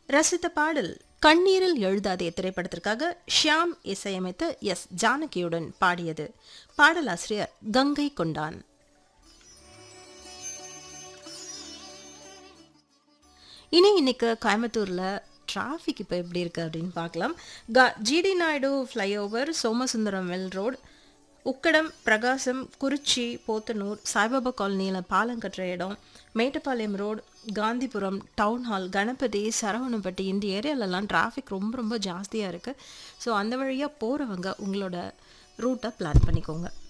ரசித்த பாடல் கண்ணீரில் எழுதாதே திரைப்படத்திற்காக ஷியாம் இசையமைத்து எஸ் ஜானகியுடன் பாடியது பாடலாசிரியர் கங்கை கொண்டான் இனி இன்னைக்கு கோயம்புத்தூரில் டிராஃபிக் இப்போ எப்படி இருக்குது அப்படின்னு பார்க்கலாம் க GD Naidu flyover Somasundaram well road Ukkadam Prakasam Kurichi Podanur Saibaba காலனியில் பாலம் கட்டுற இடம் Mettupalayam road Gandhipuram town hall Ganapathy Saravanampatti இந்த ஏரியாலலாம் டிராஃபிக் ரொம்ப ரொம்ப ஜாஸ்தியாக இருக்குது ஸோ அந்த வழியாக போகிறவங்க உங்களோட ரூட்டை பிளான் பண்ணிக்கோங்க